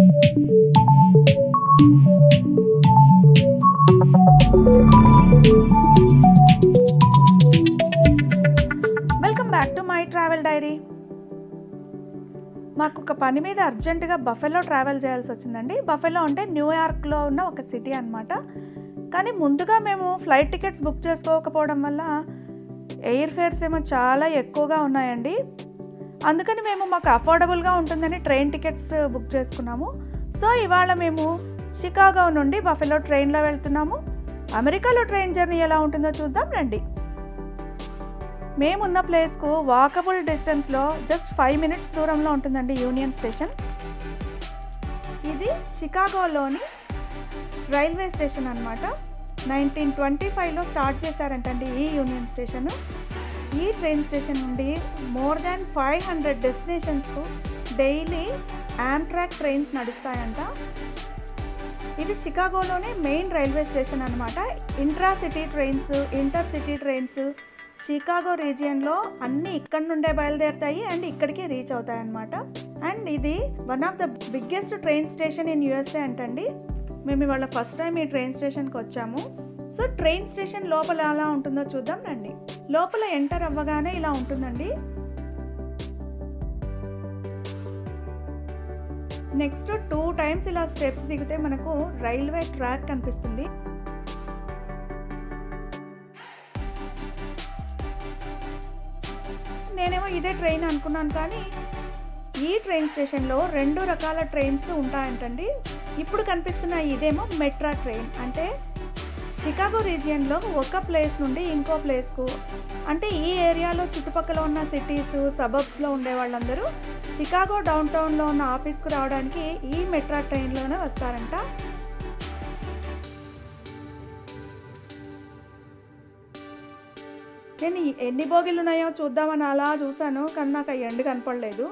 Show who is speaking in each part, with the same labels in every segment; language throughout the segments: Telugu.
Speaker 1: Welcome back to my travel diary మాకు ఒక పని మీద అర్జెంటుగా బఫెలో ట్రావెల్ చేయాల్సి వచ్చిందండి బఫెలో అంటే న్యూయార్క్లో ఉన్న ఒక సిటీ అనమాట కానీ ముందుగా మేము ఫ్లైట్ టికెట్స్ బుక్ చేసుకోకపోవడం వల్ల ఎయిర్ ఫేర్స్ ఏమో చాలా ఎక్కువగా ఉన్నాయండి అందుకని మేము మాకు అఫోర్డబుల్గా ఉంటుందని ట్రైన్ టికెట్స్ బుక్ చేసుకున్నాము సో ఇవాళ మేము షికాగో నుండి బఫెలో ట్రైన్లో వెళ్తున్నాము అమెరికాలో ట్రైన్ జర్నీ ఎలా ఉంటుందో చూద్దాం రండి మేమున్న ప్లేస్కు వాకబుల్ డిస్టెన్స్లో జస్ట్ ఫైవ్ మినిట్స్ దూరంలో ఉంటుందండి యూనియన్ స్టేషన్ ఇది షికాగోలోని రైల్వే స్టేషన్ అనమాట నైన్టీన్ ట్వంటీ ఫైవ్లో స్టార్ట్ చేశారంటండి ఈ యూనియన్ స్టేషన్ ఈ ట్రైన్ స్టేషన్ నుండి మోర్ దాన్ ఫైవ్ హండ్రెడ్ డెస్టినేషన్స్కు డైలీ ఆమ్ట్రాక్ ట్రైన్స్ నడుస్తాయంట ఇది చికాగోలోనే మెయిన్ రైల్వే స్టేషన్ అనమాట intra city trains inter city trains Chicago రీజియన్లో అన్నీ ఇక్కడ నుండే బయలుదేరుతాయి అండ్ ఇక్కడికి రీచ్ అవుతాయి అనమాట అండ్ ఇది one of the biggest train station in USA అంటండి మేము ఇవాళ ఫస్ట్ టైం ఈ ట్రైన్ స్టేషన్కి వచ్చాము సో ట్రైన్ స్టేషన్ లోపల ఎలా ఉంటుందో చూద్దాం రండి లోపల ఎంటర్ అవ్వగానే ఇలా ఉంటుందండి నెక్స్ట్ టూ టైమ్స్ ఇలా స్టెప్స్ దిగితే మనకు రైల్వే ట్రాక్ కనిపిస్తుంది నేనేమో ఇదే ట్రైన్ అనుకున్నాను కానీ ఈ ట్రైన్ స్టేషన్లో రెండు రకాల ట్రైన్స్ ఉంటాయంటండి ఇప్పుడు కనిపిస్తున్న ఇదేమో మెట్రా ట్రైన్ అంటే షికాగో రీజియన్లో ఒక ప్లేస్ నుండి ఇంకో ప్లేస్కు అంటే ఈ ఏరియాలో చుట్టుపక్కల ఉన్న సిటీస్ సబబ్స్లో ఉండే వాళ్ళందరూ షికాగో డౌన్ టౌన్లో ఉన్న ఆఫీస్కు రావడానికి ఈ మెట్రా ట్రైన్లోనే వస్తారంట నేను ఎన్ని బోగిలు ఉన్నాయో చూద్దామని అలా చూశాను కానీ నాకు ఆ ఎండ్ కనపడలేదు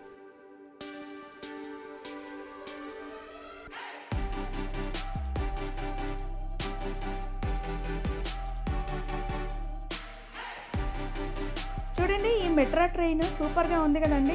Speaker 1: చూడండి ఈ మెట్రో ట్రైన్ సూపర్గా ఉంది కదండి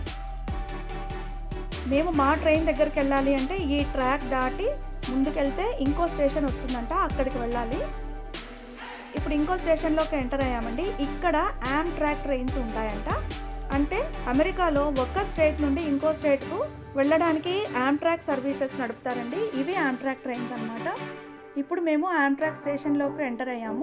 Speaker 1: మేము మా ట్రైన్ దగ్గరికి వెళ్ళాలి అంటే ఈ ట్రాక్ దాటి ముందుకెళ్తే ఇంకో స్టేషన్ వస్తుందంట అక్కడికి వెళ్ళాలి ఇప్పుడు ఇంకో స్టేషన్లోకి ఎంటర్ అయ్యామండి ఇక్కడ యామ్ ట్రాక్ ట్రైన్స్ ఉంటాయంట అంటే అమెరికాలో ఒక స్టేట్ నుండి ఇంకో స్టేట్కు వెళ్ళడానికి ట్రాక్ సర్వీసెస్ నడుపుతారండి ఇవి ట్రాక్ ట్రైన్స్ అనమాట ఇప్పుడు మేము ట్రాక్ స్టేషన్లోకి ఎంటర్ అయ్యాము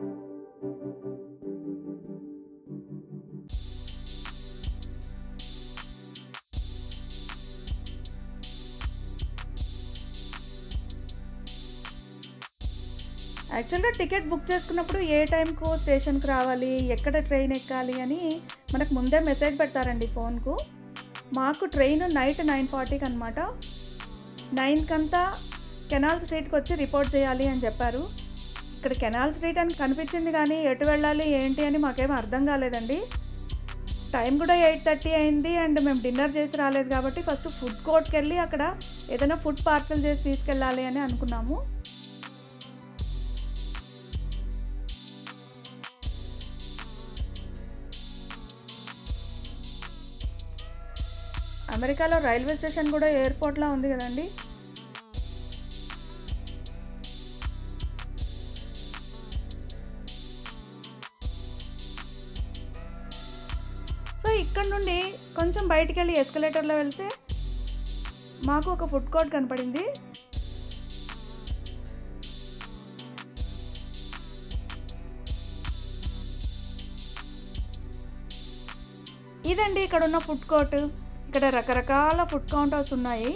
Speaker 1: యాక్చువల్గా టికెట్ బుక్ చేసుకున్నప్పుడు ఏ టైంకు స్టేషన్కి రావాలి ఎక్కడ ట్రైన్ ఎక్కాలి అని మనకు ముందే మెసేజ్ పెడతారండి ఫోన్కు మాకు ట్రైన్ నైట్ నైన్ ఫార్టీకి అనమాట నైన్కి అంతా కెనాల్ స్ట్రీట్కి వచ్చి రిపోర్ట్ చేయాలి అని చెప్పారు ఇక్కడ కెనాల్ స్ట్రీట్ అని కనిపించింది కానీ ఎటు వెళ్ళాలి ఏంటి అని మాకేం అర్థం కాలేదండి టైం కూడా ఎయిట్ థర్టీ అయింది అండ్ మేము డిన్నర్ చేసి రాలేదు కాబట్టి ఫస్ట్ ఫుడ్ కోర్ట్కి వెళ్ళి అక్కడ ఏదైనా ఫుడ్ పార్సల్ చేసి తీసుకెళ్ళాలి అని అనుకున్నాము అమెరికాలో రైల్వే స్టేషన్ కూడా ఎయిర్పోర్ట్లా ఉంది కదండి సో ఇక్కడ నుండి కొంచెం బయటికి వెళ్ళి ఎస్కలేటర్లో వెళ్తే మాకు ఒక ఫుడ్ కోర్ట్ కనపడింది ఇదండి ఇక్కడ ఉన్న ఫుడ్ కోర్ట్ ఇక్కడ రకరకాల ఫుడ్ కౌంటర్స్ ఉన్నాయి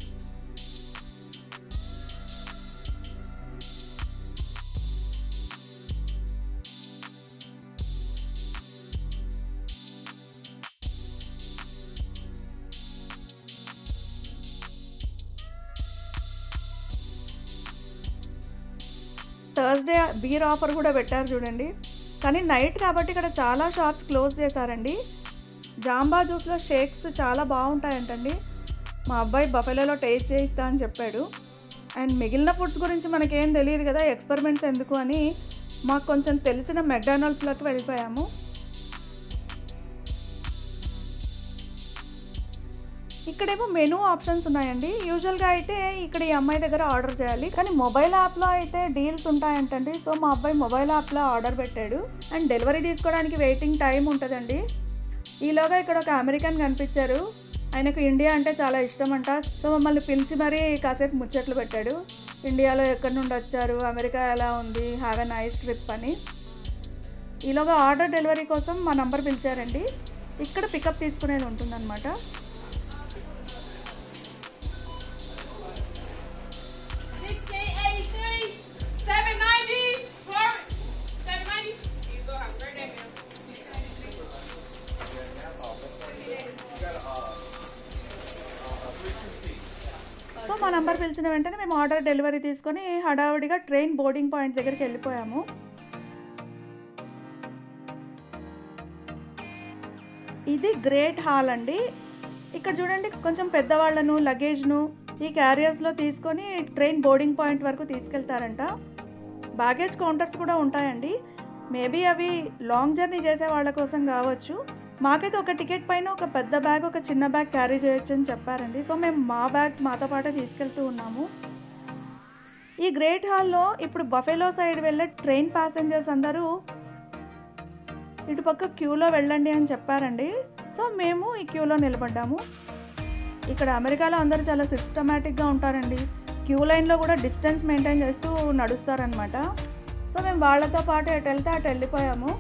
Speaker 1: థర్స్డే బీర్ ఆఫర్ కూడా పెట్టారు చూడండి కానీ నైట్ కాబట్టి ఇక్కడ చాలా షాప్స్ క్లోజ్ చేశారండి జాంబా జ్యూస్లో షేక్స్ చాలా బాగుంటాయంటండి మా అబ్బాయి బఫెలోలో టేస్ట్ చేయిస్తా అని చెప్పాడు అండ్ మిగిలిన ఫుడ్స్ గురించి మనకేం తెలియదు కదా ఎక్స్పెరిమెంట్స్ ఎందుకు అని మాకు కొంచెం తెలిసిన మెక్డానల్డ్స్లోకి వెళ్ళిపోయాము ఇక్కడేమో మెనూ ఆప్షన్స్ ఉన్నాయండి యూజువల్గా అయితే ఇక్కడ ఈ అమ్మాయి దగ్గర ఆర్డర్ చేయాలి కానీ మొబైల్ యాప్లో అయితే డీల్స్ ఉంటాయంటండి సో మా అబ్బాయి మొబైల్ యాప్లో ఆర్డర్ పెట్టాడు అండ్ డెలివరీ తీసుకోవడానికి వెయిటింగ్ టైం ఉంటుందండి ఈలోగా ఇక్కడ ఒక అమెరికన్ కనిపించారు ఆయనకు ఇండియా అంటే చాలా ఇష్టం అంట సో మమ్మల్ని పిలిచి మరీ కాసేపు ముచ్చట్లు పెట్టాడు ఇండియాలో ఎక్కడి నుండి వచ్చారు అమెరికా ఎలా ఉంది హ్యావ్ ఎ నైస్ ట్రిప్ అని ఈలోగా ఆర్డర్ డెలివరీ కోసం మా నంబర్ పిలిచారండి ఇక్కడ పికప్ తీసుకునేది ఉంటుందన్నమాట
Speaker 2: Sixteen eighty-three, seven ninety, sorry, seven ninety. Here you go, have a great day, ma'am.
Speaker 1: So మా నంబర్ పిలిచిన వెంటనే మేము ఆర్డర్ డెలివరీ తీసుకొని హడావుడిగా ట్రైన్ బోర్డింగ్ పాయింట్ దగ్గరికి వెళ్ళిపోయాము ఇది గ్రేట్ హాల్ అండి ఇక్కడ చూడండి కొంచెం పెద్దవాళ్ళను లగేజ్ను ఈ క్యారియర్స్లో తీసుకొని ట్రైన్ బోర్డింగ్ పాయింట్ వరకు తీసుకెళ్తారంట బ్యాగేజ్ కౌంటర్స్ కూడా ఉంటాయండి మేబీ అవి లాంగ్ జర్నీ చేసే వాళ్ళ కోసం కావచ్చు మాకైతే ఒక టికెట్ పైన ఒక పెద్ద బ్యాగ్ ఒక చిన్న బ్యాగ్ క్యారీ చేయొచ్చు అని చెప్పారండి సో మేము మా బ్యాగ్స్ మాతో పాటే తీసుకెళ్తూ ఉన్నాము ఈ గ్రేట్ హాల్లో ఇప్పుడు బఫెలో సైడ్ వెళ్ళే ట్రైన్ ప్యాసింజర్స్ అందరూ ఇటుపక్క క్యూలో వెళ్ళండి అని చెప్పారండి సో మేము ఈ క్యూలో నిలబడ్డాము ఇక్కడ అమెరికాలో అందరూ చాలా సిస్టమేటిక్గా ఉంటారండి క్యూ లైన్లో కూడా డిస్టెన్స్ మెయింటైన్ చేస్తూ నడుస్తారనమాట సో మేము వాళ్ళతో పాటు ఎటు వెళ్తే అటు వెళ్ళిపోయాము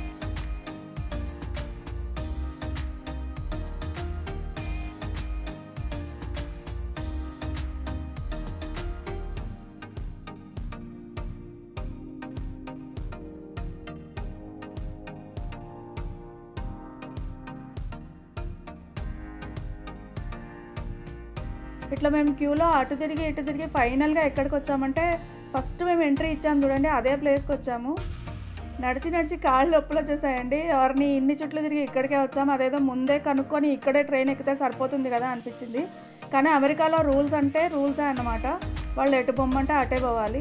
Speaker 1: ఇట్లా మేము క్యూలో అటు తిరిగి ఇటు తిరిగి ఫైనల్గా ఎక్కడికి వచ్చామంటే ఫస్ట్ మేము ఎంట్రీ ఇచ్చాము చూడండి అదే ప్లేస్కి వచ్చాము నడిచి నడిచి కాళ్ళు నొప్పులు వచ్చేసాయండి ఎవరిని ఇన్ని చుట్లు తిరిగి ఇక్కడికే వచ్చాము అదేదో ముందే కనుక్కొని ఇక్కడే ట్రైన్ ఎక్కితే సరిపోతుంది కదా అనిపించింది కానీ అమెరికాలో రూల్స్ అంటే రూల్సే అన్నమాట వాళ్ళు ఎటు పొమ్మంటే అటే పోవాలి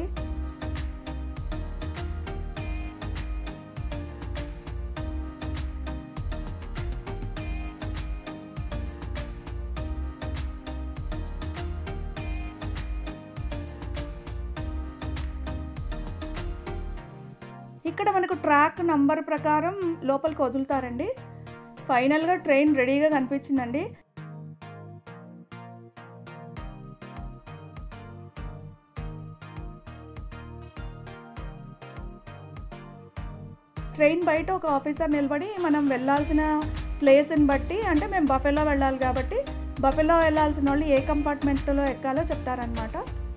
Speaker 1: ఇక్కడ మనకు ట్రాక్ నంబర్ ప్రకారం లోపలికి వదులుతారండి ఫైనల్గా ట్రైన్ రెడీగా కనిపించిందండి ట్రైన్ బయట ఒక ఆఫీసర్ నిలబడి మనం వెళ్ళాల్సిన ప్లేస్ని బట్టి అంటే మేము బఫెలో వెళ్ళాలి కాబట్టి బఫెలో వెళ్ళాల్సిన వాళ్ళు ఏ కంపార్ట్మెంట్లో ఎక్కాలో చెప్తారనమాట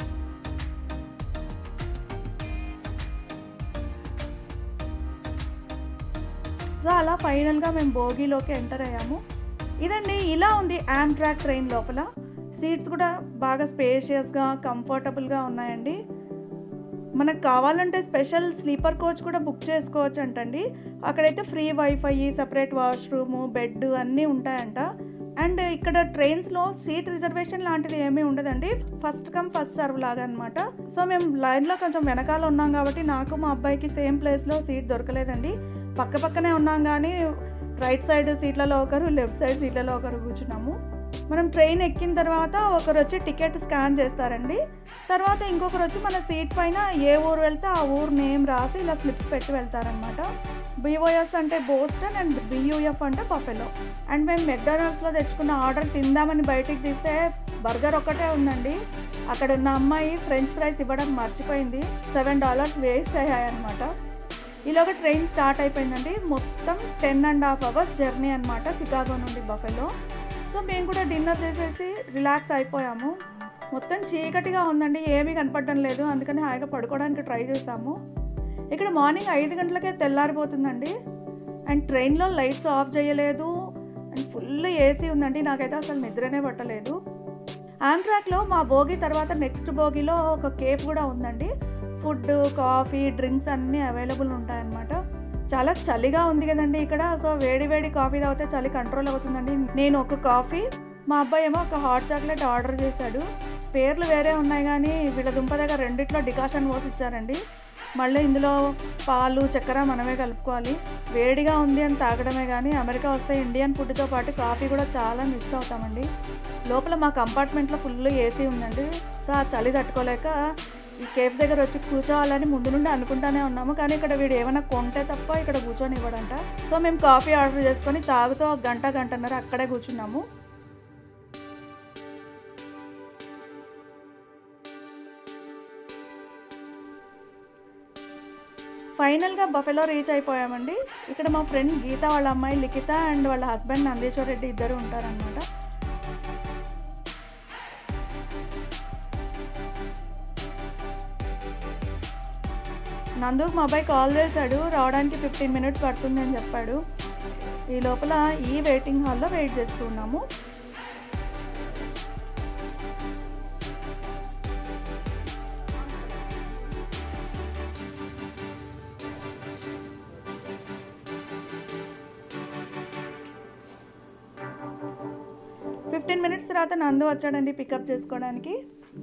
Speaker 1: సో అలా ఫైనల్గా మేము భోగిలోకి ఎంటర్ అయ్యాము ఇదండి ఇలా ఉంది ట్రాక్ ట్రైన్ లోపల సీట్స్ కూడా బాగా స్పేషియస్గా కంఫర్టబుల్గా ఉన్నాయండి మనకు కావాలంటే స్పెషల్ స్లీపర్ కోచ్ కూడా బుక్ చేసుకోవచ్చు అంటండి అక్కడైతే free wifi separate washroom bed అన్నీ ఉంటాయంట అండ్ ఇక్కడ ట్రైన్స్లో సీట్ రిజర్వేషన్ లాంటిది ఏమీ ఉండదండి ఫస్ట్ కమ్ ఫస్ట్ సర్వ్ లాగా అనమాట సో మేము లైన్లో కొంచెం వెనకాల ఉన్నాం కాబట్టి నాకు మా అబ్బాయికి సేమ్ ప్లేస్లో సీట్ దొరకలేదండి పక్క పక్కనే ఉన్నాం కానీ రైట్ సైడ్ సీట్లలో ఒకరు లెఫ్ట్ సైడ్ సీట్లలో ఒకరు కూర్చున్నాము మనం ట్రైన్ ఎక్కిన తర్వాత ఒకరు వచ్చి టికెట్ స్కాన్ చేస్తారండి తర్వాత ఇంకొకరు వచ్చి మన సీట్ పైన ఏ ఊరు వెళ్తే ఆ ఊరు నేమ్ రాసి ఇలా స్లిప్స్ పెట్టి వెళ్తారనమాట బీఓఎస్ అంటే బోస్టన్ అండ్ బియూఎఫ్ అంటే బఫెలో అండ్ మేము మెక్డానల్డ్స్లో తెచ్చుకున్న ఆర్డర్ తిందామని బయటికి తీస్తే బర్గర్ ఒక్కటే ఉందండి అక్కడ ఉన్న అమ్మాయి ఫ్రెంచ్ ఫ్రైస్ ఇవ్వడం మర్చిపోయింది సెవెన్ డాలర్స్ వేస్ట్ అయ్యాయన్నమాట ఈలోగా ట్రైన్ స్టార్ట్ అయిపోయిందండి మొత్తం ten and half hours journey అనమాట చికాగో నుండి బఫెలో సో మేము కూడా డిన్నర్ చేసేసి రిలాక్స్ అయిపోయాము మొత్తం చీకటిగా ఉందండి ఏమీ కనపడడం లేదు అందుకని హాయిగా పడుకోవడానికి ట్రై చేసాము ఇక్కడ మార్నింగ్ ఐదు గంటలకే తెల్లారిపోతుందండి అండ్ ట్రైన్లో లైట్స్ ఆఫ్ చేయలేదు అండ్ ఫుల్ ఏసీ ఉందండి నాకైతే అసలు నిద్రనే పట్టలేదు ఆంట్రాక్లో మా భోగి తర్వాత నెక్స్ట్ భోగిలో ఒక కేఫ్ కూడా ఉందండి ఫుడ్ కాఫీ డ్రింక్స్ అన్నీ అవైలబుల్ ఉంటాయన్నమాట చాలా చలిగా ఉంది కదండి ఇక్కడ సో వేడి వేడి కాఫీ తాగితే చలి కంట్రోల్ అవుతుందండి నేను ఒక కాఫీ మా అబ్బాయి ఏమో ఒక హాట్ చాక్లెట్ ఆర్డర్ చేశాడు పేర్లు వేరే ఉన్నాయి కానీ వీళ్ళ దుంప దగ్గర రెండిట్లో డికాషన్ పోసి ఇచ్చారండి మళ్ళీ ఇందులో పాలు చక్కెర మనమే కలుపుకోవాలి వేడిగా ఉంది అని తాగడమే కానీ అమెరికా వస్తే ఇండియన్ ఫుడ్తో పాటు కాఫీ కూడా చాలా మిస్ అవుతామండి లోపల మా కంపార్ట్మెంట్లో ఫుల్ ఏసీ ఉందండి సో ఆ చలి తట్టుకోలేక ఈ కేఫ్ దగ్గర వచ్చి కూర్చోవాలని ముందు నుండి అనుకుంటానే ఉన్నాము కానీ ఇక్కడ వీడు ఏమైనా కొంటే తప్ప ఇక్కడ కూర్చొని ఇవ్వడంట సో మేము కాఫీ ఆర్డర్ చేసుకొని తాగుతూ ఒక గంట గంటన్నర అక్కడే కూర్చున్నాము ఫైనల్గా బఫెలో రీచ్ అయిపోయామండి ఇక్కడ మా ఫ్రెండ్ గీత వాళ్ళ అమ్మాయి లిఖిత అండ్ వాళ్ళ హస్బెండ్ నందీశ్వర్ రెడ్డి ఇద్దరు ఉంటారనమాట నందు మా అబ్బాయి కాల్ చేశాడు రావడానికి ఫిఫ్టీన్ మినిట్స్ పడుతుంది అని చెప్పాడు ఈ లోపల ఈ వెయిటింగ్ హాల్లో వెయిట్ చేస్తున్నాము ఫిఫ్టీన్ మినిట్స్ తర్వాత నందు వచ్చాడండి పికప్ చేసుకోవడానికి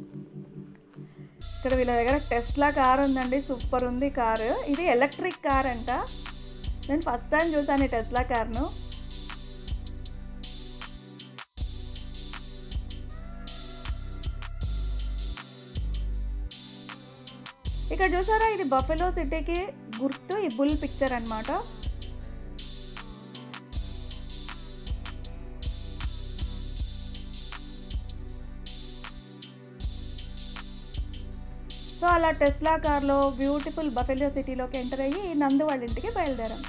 Speaker 1: ఇక్కడ వీళ్ళ దగ్గర టెస్లా కార్ ఉందండి సూపర్ ఉంది కారు ఇది ఎలక్ట్రిక్ కార్ అంట నేను ఫస్ట్ టైం చూసాను ఈ టెస్లా కార్ను ఇక్కడ చూసారా ఇది బఫెలో సిటీకి గుర్తు ఈ బుల్ పిక్చర్ అన్నమాట సో అలా టెస్లా కార్లో బ్యూటిఫుల్ బఫెలో సిటీలోకి ఎంటర్ అయ్యి నందు వాళ్ళ ఇంటికి బయలుదేరాం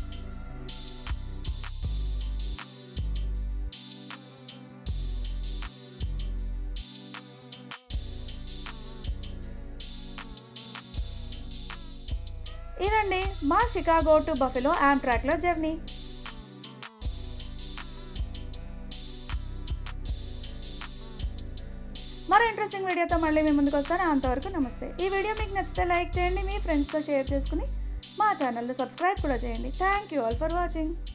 Speaker 1: ఇదండి మా షికాగో టు బఫెలో ట్రాక్లో జర్నీ మరో ఇంట్రెస్టింగ్ వీడియోతో మళ్ళీ మీ ముందుకు వస్తాను అంతవరకు నమస్తే ఈ వీడియో మీకు నచ్చితే లైక్ చేయండి మీ ఫ్రెండ్స్తో షేర్ చేసుకుని మా ఛానల్ని సబ్స్క్రైబ్ కూడా చేయండి thank you all for watching